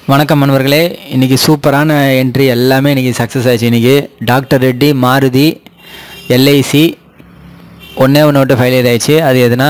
வணக்கம் நண்பர்களே இன்றைக்கி சூப்பரான என்ட்ரி எல்லாமே இன்றைக்கி சக்ஸஸ் ஆச்சு இன்றைக்கி டாக்டர் ரெட்டி மாருதி எல்ஐசி ஒன்றே ஒன்று விட்டு ஃபைல் ஆயிடுச்சு அது எதுனா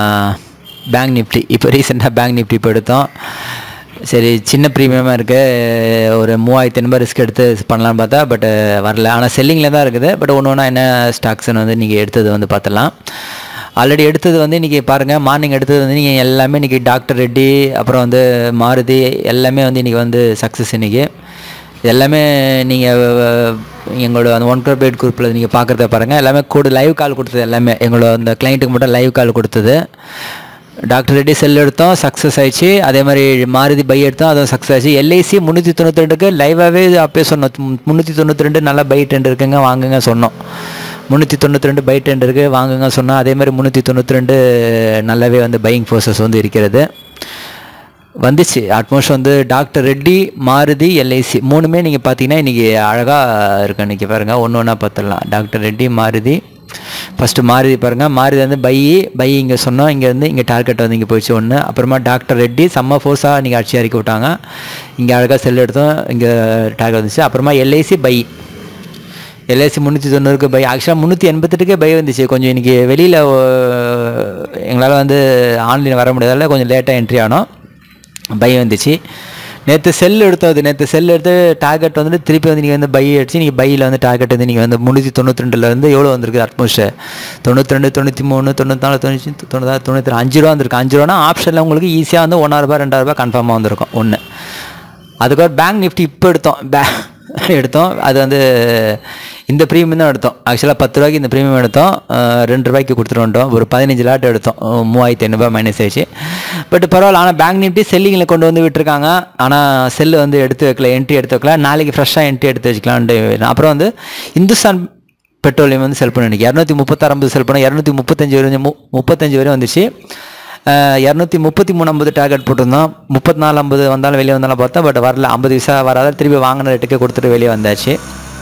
பேங்க் நிஃப்டி இப்போ ரீசெண்டாக பேங்க் நிஃப்டி இப்போ எடுத்தோம் சரி சின்ன ப்ரீமியமாக இருக்குது ஒரு மூவாயிரத்தி ஐநூறுபா ரிஸ்க் எடுத்து பண்ணலான்னு பார்த்தா பட் வரல ஆனால் செல்லிங்கில் தான் இருக்குது பட் ஒன்று ஒன்றா என்ன ஸ்டாக்ஸ்னு வந்து நீங்கள் எடுத்தது வந்து பார்த்துடலாம் ஆல்ரெடி எடுத்தது வந்து இன்றைக்கி பாருங்கள் மார்னிங் எடுத்தது வந்து நீங்கள் எல்லாமே இன்றைக்கி டாக்டர் ரெட்டி அப்புறம் வந்து மாருதி எல்லாமே வந்து இன்றைக்கி வந்து சக்ஸஸ் இன்றைக்கி எல்லாமே நீங்கள் எங்களோட அந்த ஒன் க்ரோர் பேட் குரூப்பில் நீங்கள் பார்க்குறத பாருங்கள் எல்லாமே கூட லைவ் கால் கொடுத்தது எல்லாமே எங்களோட அந்த கிளைண்ட்டுக்கு மட்டும் லைவ் கால் கொடுத்தது டாக்டர் ரெட்டி செல் எடுத்தோம் சக்ஸஸ் ஆயிடுச்சு அதே மாதிரி மாருதி பை எடுத்தோம் அதுவும் சக்ஸஸ் ஆயிடுச்சு எல்ஐசி முந்நூற்றி தொண்ணூற்றி ரெண்டுக்கு லைவாகவே அப்பயே சொன்னோம் முந்நூற்றி தொண்ணூற்றி ரெண்டு நல்லா பை ட்ரெண்ட் இருக்குங்க வாங்குங்க சொன்னோம் முந்நூற்றி தொண்ணூற்றி ரெண்டு பை ட்ரெண்ட் இருக்குது வாங்குங்க சொன்னால் அதே மாதிரி முந்நூற்றி தொண்ணூற்றி ரெண்டு நல்லாவே வந்து பையிங் ஃபோர்ஸஸ் வந்து இருக்கிறது வந்துச்சு ஆல்மோஸ்ட் வந்து டாக்டர் ரெட்டி மாருதி எல்ஐசி மூணுமே நீங்கள் பார்த்தீங்கன்னா இன்றைக்கி அழகாக இருக்கு இன்றைக்கி பாருங்கள் ஒன்று ஒன்றா பார்த்துடலாம் டாக்டர் ரெட்டி மாருதி ஃபஸ்ட்டு மாருதி பாருங்கள் மாருதி வந்து பை பை இங்கே சொன்னோம் இங்கே வந்து இங்கே டார்கெட் வந்து இங்கே போயிடுச்சு ஒன்று அப்புறமா டாக்டர் ரெட்டி செம்ம ஃபோர்ஸாக நீங்கள் அடிச்சு இறக்கி விட்டாங்க இங்கே அழகாக செல் எடுத்தோம் இங்கே டார்கெட் வந்துச்சு அப்புறமா எல்ஐசி பை எல்ஐசி முந்நூற்றி தொண்ணூறுக்கு பை ஆக்சுவலாக முந்நூற்றி எண்பத்தெட்டுக்கே பை வந்துச்சு கொஞ்சம் இன்றைக்கி வெளியில் எங்களால் வந்து ஆன்லைன் வர முடியாதால கொஞ்சம் லேட்டாக என்ட்ரி ஆனோம் பை வந்துச்சு நேற்று செல் எடுத்தோம் அது நேற்று செல் எடுத்து டார்கெட் வந்துட்டு திருப்பி வந்து நீங்கள் வந்து பை அடிச்சு நீங்கள் பையில் வந்து டார்கெட் வந்து நீங்கள் வந்து முந்நூற்றி தொண்ணூற்றி ரெண்டில் வந்து எவ்வளோ வந்திருக்கு அட்மோஸ்டர் தொண்ணூற்றி ரெண்டு தொண்ணூற்றி மூணு தொண்ணூற்றி தொண்ணூற்றி தொண்ணூறு தொண்ணூற்றி அஞ்சு ரூபா வந்திருக்கு அஞ்சு ரூபானா ஆப்ஷனில் உங்களுக்கு ஈஸியாக வந்து ஒன்றாயிரரூபா ரெண்டாயிரரூபா கன்ஃபார்மாக வந்திருக்கும் ஒன்று அதுக்கப்புறம் பேங்க் நிஃப்டி இப்போ எடுத்தோம் பே எடுத்தோம் அது வந்து இந்த ப்ரீமியம் தான் எடுத்தோம் ஆக்சுவலாக பத்து ரூபாய்க்கு இந்த ப்ரீமியம் எடுத்தோம் ரெண்டு ரூபாய்க்கு கொடுத்துட்டு வந்துட்டோம் ஒரு பதினஞ்சு லாட் எடுத்தோம் மூவாயிரத்தி ஐநூறுபா மைனஸ் ஆயிடுச்சு பட் பரவாயில்ல ஆனால் பேங்க் நிஃப்டி செல்லிங்கில் கொண்டு வந்து விட்டுருக்காங்க ஆனால் செல்லு வந்து எடுத்து வைக்கல என்ட்ரி எடுத்து வைக்கல நாளைக்கு ஃப்ரெஷ்ஷாக என்ட்ரி எடுத்து வச்சுக்கலான்ட்டு அப்புறம் வந்து இந்துஸ்தான் பெட்ரோலியம் வந்து செல் பண்ணி இரநூத்தி முப்பத்தாறு செல் பண்ணோம் இரநூத்தி முப்பத்தஞ்சு வரையும் மு முப்பத்தஞ்சு வரையும் வந்துச்சு இரநூத்தி முப்பத்தி மூணு ஐம்பது டார்கெட் போட்டிருந்தோம் முப்பத்தி நாலு ஐம்பது வந்தாலும் வெளியே வந்தாலும் பார்த்தா பட் வரல ஐம்பது விசா வராத திருப்பி வாங்கின ரேட்டுக்கு கொடுத்துட்டு வெளியே வந்தாச்சு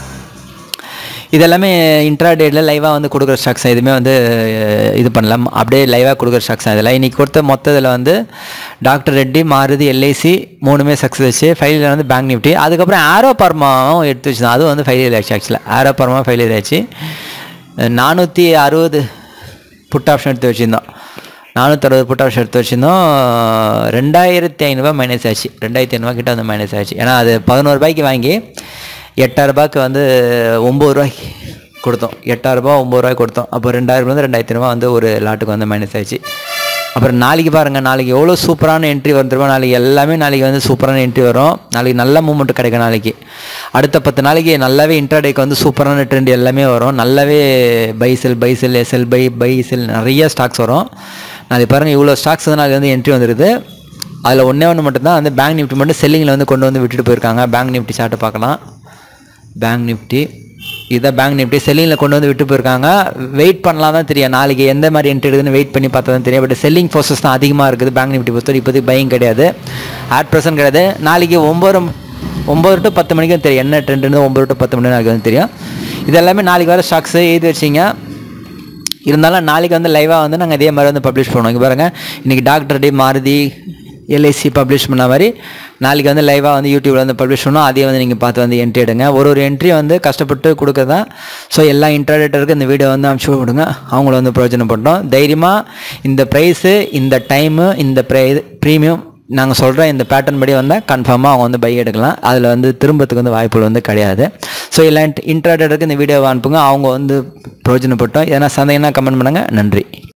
இதெல்லாமே இன்ட்ராடேயில் லைவாக வந்து கொடுக்குற ஸ்டாக்ஸ் எதுவுமே வந்து இது பண்ணலாம் அப்படியே லைவாக கொடுக்குற ஸ்டாக்ஸ் இதெல்லாம் இன்றைக்கி கொடுத்த மொத்தத்தில் வந்து டாக்டர் ரெட்டி மாருதி எல்ஐசி மூணுமே சக்ஸஸ் ஆச்சு ஃபைலில் வந்து பேங்க் நிஃப்டி அதுக்கப்புறம் ஆரோ பர்மாவும் எடுத்து வச்சுருந்தோம் அதுவும் வந்து ஃபைலியர் ஆச்சு ஆக்சுவலாக ஆரோ பர்மா ஃபைலியர் ஆச்சு நானூற்றி அறுபது புட் ஆப்ஷன் எடுத்து வச்சுருந்தோம் நானூற்றி அறுபது புட் ஆப்ஷன் எடுத்து வச்சுருந்தோம் ரெண்டாயிரத்தி ஐநூறுபா மைனஸ் ஆச்சு ரெண்டாயிரத்தி ஐநூறுபா கிட்ட வந்து மைனஸ் ஆச்சு ஏன்னா அது பதினோரு ரூபாய்க்கு வாங்கி எட்டாயிரரூபாய்க்கு வந்து ஒம்பது ரூபாய்க்கு கொடுத்தோம் எட்டாயிரரூபா ஒம்பது ரூபாய்க்கு கொடுத்தோம் அப்போ ரெண்டாயிரம் வந்து ரெண்டாயிரத்தி ஐநூறுபா வந்து ஒரு லாட்டுக்கு வந்து மைனஸ் ஆச்சு அப்புறம் நாளைக்கு பாருங்கள் நாளைக்கு எவ்வளோ சூப்பரான என்ட்ரி வரும் தெரியுமா நாளைக்கு எல்லாமே நாளைக்கு வந்து சூப்பரான என்ட்ரி வரும் நாளைக்கு நல்ல மூமெண்ட் கிடைக்கும் நாளைக்கு அடுத்த பத்து நாளைக்கு நல்லாவே இன்ட்ராடேக்கு வந்து சூப்பரான ட்ரெண்ட் எல்லாமே வரும் நல்லாவே buy sell buy sell SL buy buy sell நிறைய ஸ்டாக்ஸ் வரும் நாளைக்கு பாருங்கள் இவ்வளோ ஸ்டாக்ஸ் வந்து நாளைக்கு வந்து என்ட்ரி வந்துருது அதில் ஒன்றே ஒன்று மட்டும்தான் வந்து பேங்க் நிஃப்டி மட்டும் செல்லிங்கில் வந்து கொண்டு வந்து விட்டுட்டு போயிருக்காங்க பேங்க் நிஃப்டி சார்ட்டை பார்க்கலாம் பேங்க் நிஃப்டி இதான் பேங்க் நிஃப்டி செல்லிங்கில் கொண்டு வந்து விட்டு போயிருக்காங்க வெயிட் பண்ணலாம் தான் தெரியும் நாளைக்கு எந்த மாதிரி என்ட்ரி எடுக்குதுன்னு வெயிட் பண்ணி பார்த்தா தான் தெரியும் பட் செல்லிங் ஃபோர்ஸஸ் தான் அதிகமாக இருக்குது பேங்க் நிஃப்டி பொறுத்தவரை இப்போதைக்கு பயம் கிடையாது ஆட் ப்ரெசன்ட் கிடையாது நாளைக்கு ஒம்பது ஒம்பது டு பத்து மணிக்கு தெரியும் என்ன ட்ரெண்ட் ஒம்பது டு பத்து மணி நாளைக்கு வந்து தெரியும் இது எல்லாமே நாளைக்கு வர ஸ்டாக்ஸு எழுதி வச்சிங்க இருந்தாலும் நாளைக்கு வந்து லைவாக வந்து நாங்கள் இதே மாதிரி வந்து பப்ளிஷ் பண்ணுவோம் இங்கே பாருங்கள் இன்றைக்கி doctor D Maruti LIC publish பண்ண மாதிரி நாளைக்கு வந்து லைவாக வந்து யூடியூப்பில் வந்து பப்ளிஷ் பண்ணோம் அதே வந்து நீங்கள் பார்த்து வந்து என்ட்ரி எடுங்க ஒரு ஒரு என்ட்ரி வந்து கஷ்டப்பட்டு கொடுக்கறதான் ஸோ எல்லா இன்டர்நெட்டருக்கு இந்த வீடியோ வந்து அனுப்பிச்சி விடுங்க அவங்கள வந்து பிரயோஜனம் பண்ணோம் தைரியமாக இந்த ப்ரைஸு இந்த டைமு இந்த ப்ரை ப்ரீமியம் நாங்கள் சொல்கிற இந்த பேட்டர்ன் படி வந்தால் கன்ஃபார்மாக அவங்க வந்து பை எடுக்கலாம் அதில் வந்து திரும்பத்துக்கு வந்து வாய்ப்புகள் வந்து கிடையாது ஸோ எல்லா இன்ட்ராடேட்டருக்கு இந்த வீடியோவை அனுப்புங்க அவங்க வந்து பிரயோஜனப்பட்டோம் ஏன்னா சந்தேகம்னா கமெண்ட் பண்ணுங்கள் நன்றி